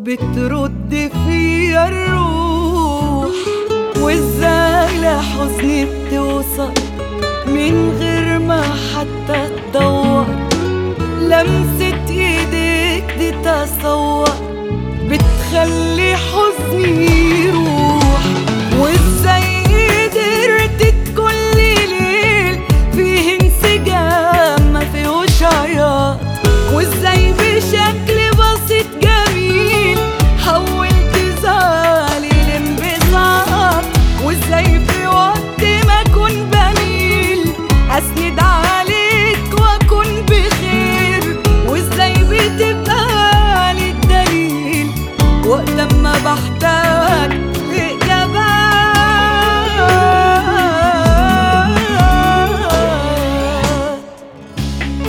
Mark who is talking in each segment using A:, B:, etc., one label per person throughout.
A: بترد فيا الروح وازاي لحزني بتوصل من غير ما حتى تدور لمسة ايديك دي تصور بتخلي حزني يروح وازاي قدرت تكون لي ليل فيه انسجام ما فيهوش عياط وازاي بشكل بسيط جميل حولت زعلي لانبساط وازاي في وقت ما اكون بميل اسند عليك واكون بخير وازاي بتبقى لي الدليل وقت ما بحتاج لإجابات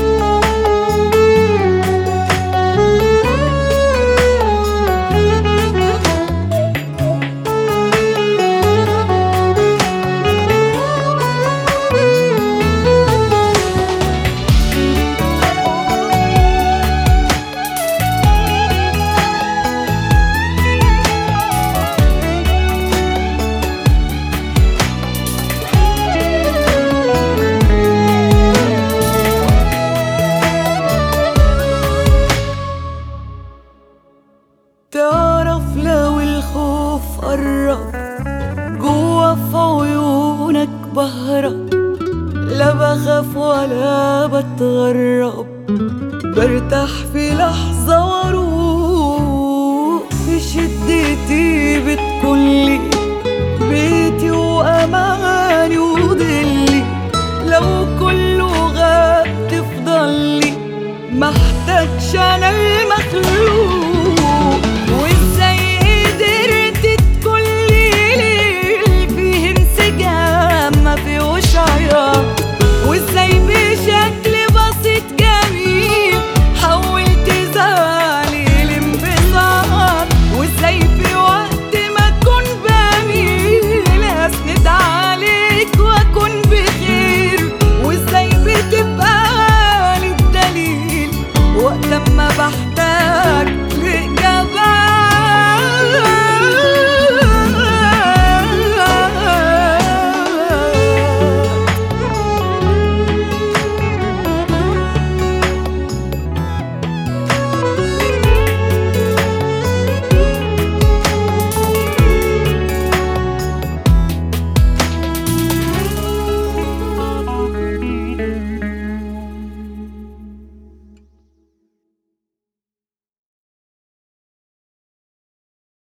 A: تعرف لو الخوف قرب جوا في عيونك بهرب لا بخاف ولا بتغرب برتاح في لحظة واروق في شدتي بتكونلي بيتي وأماني وضلي لو كله غاب تفضلي محتاجش أنا المخلوق